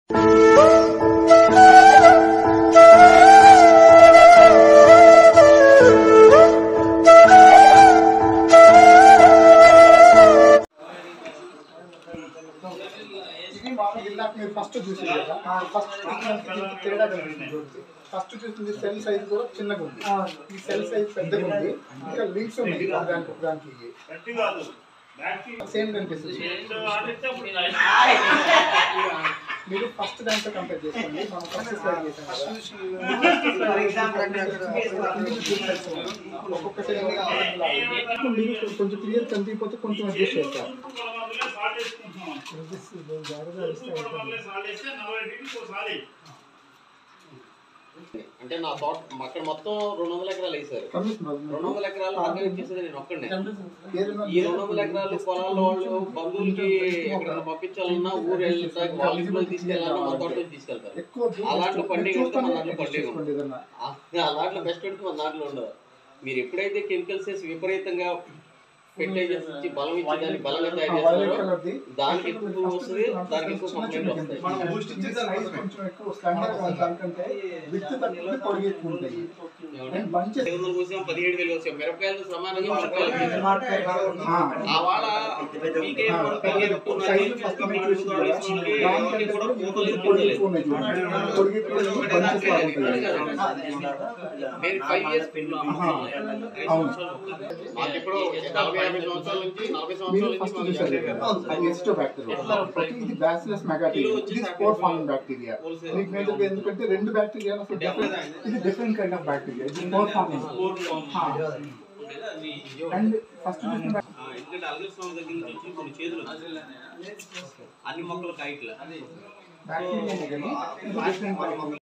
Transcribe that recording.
ఇది మామూలుగా ఇందాక మీరు ఫస్ట్ చూసింది కదా ఫస్ట్ చూసినందుకు తేడా కనిపిస్తుంది ఫస్ట్ చూసింది సెల్ సైజ్ కూడా చిన్నగా ఉంది ఈ సెల్ సైజ్ పెద్దగా ఉంది ఇంకా లింక్స్ ఉన్నాయి ఒక దానికి ఒక దానికి సేమ్ కనిపిస్తుంది మీరు ఫస్ట్ దాంతో కంపేర్ చేసుకోండి మనం ఫస్ట్ స్లైడ్ చేసాం కదా ఒక్కొక్క సెకండ్ మీరు కొంచెం క్లియర్ కనిపించకపోతే కొంచెం అడ్జస్ట్ చేస్తారు అంటే నా తోట అక్కడ మొత్తం రెండు వందల ఎకరాలు వేసారు రెండు వందల ఎకరాలు ఆర్గానిక్ చేసేది నేను ఒక్కడే ఈ రెండు వందల ఎకరాలు పొలాల్లో వాళ్ళు బంధువులకి ఎక్కడైనా పంపించాలన్నా ఊరు వెళ్ళడానికి వాళ్ళ ఇంట్లో తీసుకెళ్ళాలన్నా మా తోటలో తీసుకెళ్తారు ఎక్కువ అలాంటి పండుగ ఉంటే మన దాంట్లో పండుగ ఉండదు. చేసుకోండి ఏదన్నా ఆ- ఆ దాంట్లో బెస్ట్ పెడితే మన దాంట్లో ఉండదు మీరు ఎప్పుడైతే కెమికల్స్ వేసి విపరీతంగా ఫెర్టిలైజర్స్ ఇచ్చి బలం ఇచ్చి దాన్ని బలంగా తయారు వైలెట్ చేస్తారో కలర్ ది దానికి ఎక్కువ వస్తుంది దానికి ఎక్కువ కంప్లైంట్ వస్తాయి మనం బూస్ట్ ఇచ్చే సైజ్ కొంచెం ఎక్కువ స్టాండర్డ్ గా దానికంటే విత్ తక్కువ పొడిగి ఎక్కువ ఉంటాయి అండ్ బంచెస్ ఐదు వందలు కోసాం పదిహేడు వేలు కోసాం మిరపకాయలు సమానంగా మిరపకాయలు వేసాం. ఆ వాళ్ళ మీకే మిరపకాయలు ఎక్కువ ఉన్నాయి, సైజ్ ఫస్ట్ ఇంకా మీరు మామిడి చూసింది తోటలు కదా వేసుకుంటే దానికంటే ఎవరికి కూడా కూడా పూతలు ఇప్పుడు పొడిగి లేదు. ఎక్కువ ఉన్నాయి చూడండి పొడిగి ఎక్కువ ఉన్నాయి, బంచెస్ లాగా ఉంటాయి నేను ఫైవ్ ఇయర్స్ అవును మాకు ఇప్పుడు నలభై యాభై సంవత్సరాల నుంచి నలభై మీరు సంవత్సరాల ఫస్ట్ నుంచి చూసారు మాకు అది ఎస్టో బ్యాక్టీరియా ఇది బ్యాసిలస్ మెగాటీరియా ఇది స్పోర్ ఫార్మింగ్ బ్యాక్టీరియా మీకు మేజర్ ఎందుకంటే రెండు బ్యాక్టీరియా అసలు డిఫరెంట్ ఇది డిఫరెంట్ కైండ్ ఆఫ్ బ్యాక్టీరియా ఇది స్పోర్ ఫార్మింగ్ అండ్ ఫస్ట్ చూసిన ఎందుకంటే అలగర్ స్వామి దగ్గర నుంచి వచ్చి కొన్ని చేతులు అన్ని మొక్కలు కాయట్లా బ్యాక్టీరియా కానీ ఇది డిఫరెంట్